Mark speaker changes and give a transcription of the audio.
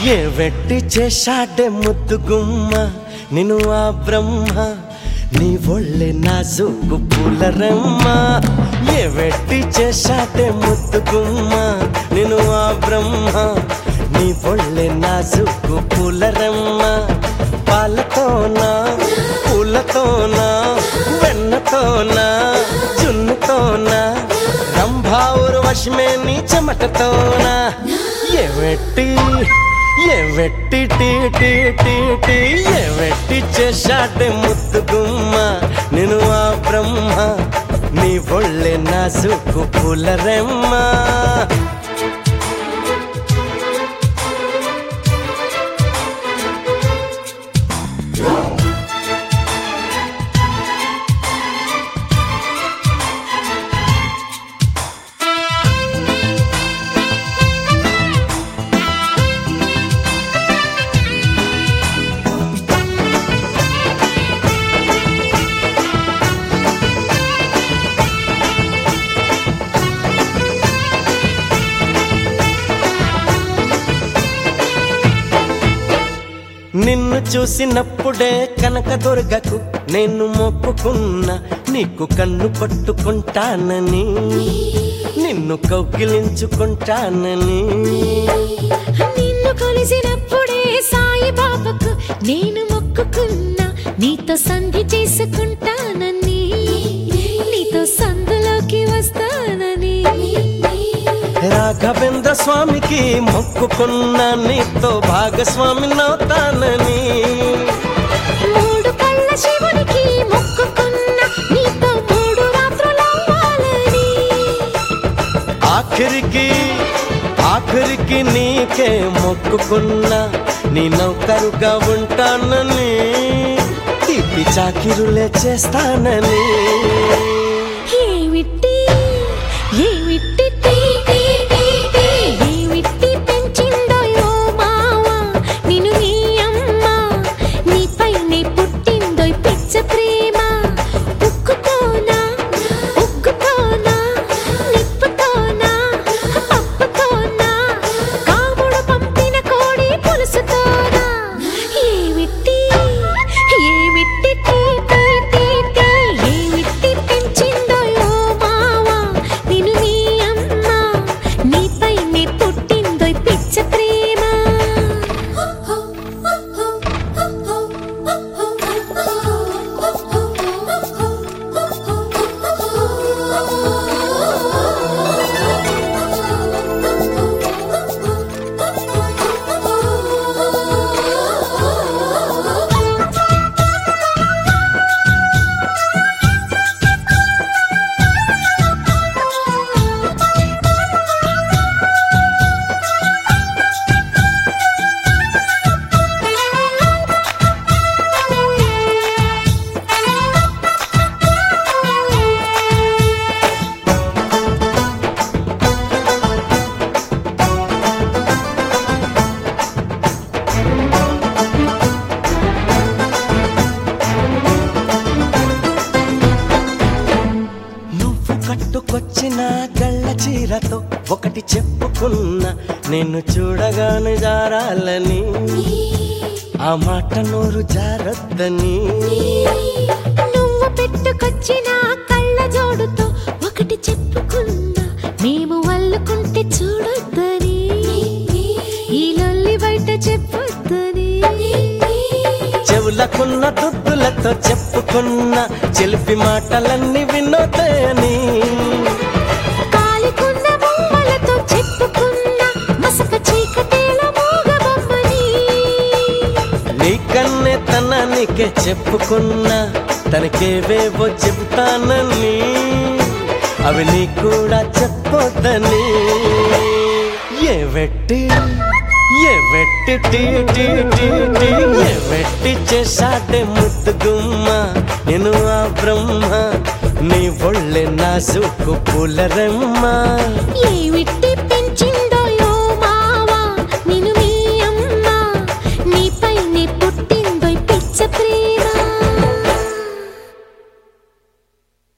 Speaker 1: ఏ వెట్టి చేశాడే ముద్దు గుమ్మ నిన్ను ఆ బ్రహ్మ నీ ఒళ్ళే నాజుకు పూలరమ్మ ఏ వెట్టి చేశాడే ముద్దు గుమ్మ నిన్ను ఆ బ్రహ్మ నీ ఒళ్ళే నాజుకు పూలరమ్మ పాలతోనా పూలతోనా వెన్నతోనా జున్నుతోనా రంభావురు వశమే నీ చెమటతోనా ఏ వెట్టి ఏ వెట్టి టీ టీ టీ టీ ఏ వెట్టి చేశాడే ముద్దు గుమ్మ నేను ఆ బ్రహ్మ నీ ఒళ్ళే నాజుకు పూలరెమ్మ నిన్ను చూసినప్పుడే కనక దొరగకు నేను మొక్కుకున్నా నీకు కన్ను పట్టుకుంటానని నిన్ను కౌగిలించుకుంటానని
Speaker 2: నిన్ను కలిసినప్పుడే సాయి బాబాకు నేను మొక్కుకున్నా నీతో సంధి చేసుకుంటానని నీతో సందులోకి వస్తానని
Speaker 1: రాఘవేంద్ర స్వామికి మొక్కుకున్నా నీతో భాగస్వామి నవుతానని
Speaker 2: మూడు కళ్ళ శివునికి మొక్కుకున్నా నీతో మూడు రాత్రులు అవ్వాలని
Speaker 1: ఆఖరికి ఆఖరికి నీకే మొక్కుకున్నా నీ నౌకరుగా ఉంటానని తీపి చాకిరులే చేస్తానని
Speaker 2: ఏమిటి ఏమిటి టీ, టీ, టీ, టీ, ఏమిటి పెంచిందో యో మావా నిన్ను నీ అమ్మ నీపైనే పుట్టిందో ఈ పిచ్చ ప్రేమ ఉక్కుతోనా ఉక్కుతోనా నిప్పుతోనా పప్పుతోనా కాముడు పంపిన కోడి పులుసుతోనా ఏమిటి ఏమిటి టీ, టీ, టీ, టీ, ఏమిటి పెంచిందో యో మావా నిన్ను నీ అమ్మ నీపైనే పుట్టిందో ఈ పిచ్చ ప్రేమ
Speaker 1: నువ్వు కట్టుకొచ్చిన గళ్ళ చీరతో ఒకటి చెప్పుకున్నా నిన్ను చూడగానే జారాలని ఆ మాట నోరు జారొద్దని
Speaker 2: నువ్వు పెట్టుకొచ్చిన కళ్ళ జోడుతో ఒకటి చెప్పుకున్నా మేము వల్లుకుంటే చూడొద్దని ఈ లొల్లి బయట చెప్పొద్దని
Speaker 1: చెవులకున్న దుద్దులతో చెప్పుకున్న చెలిపి మాటలన్నీ వినోదయని
Speaker 2: కాలికున్న బొమ్మలతో చెప్పుకున్నా మసక చీకటేల మూగబొమ్మని
Speaker 1: నీకన్నే తనానికే చెప్పుకున్నా తనకేవేవో చెబుతానని అవి నీ కూడా చెప్పొద్దని ఏ వెట్టి ఏ వెట్టి టీ టీ టీ టీ ఏ వెట్టి చేశాడే ముద్దు గుమ్మ నేను ఆ బ్రహ్మ నీ ఒళ్ళే నాజుకు పూలరమ్మ
Speaker 2: ఏమిటి పెంచిందో యో మావా నిన్ను మీ అమ్మ నీపైనే పుట్టిందో ఈ పిచ్చ ప్రేమ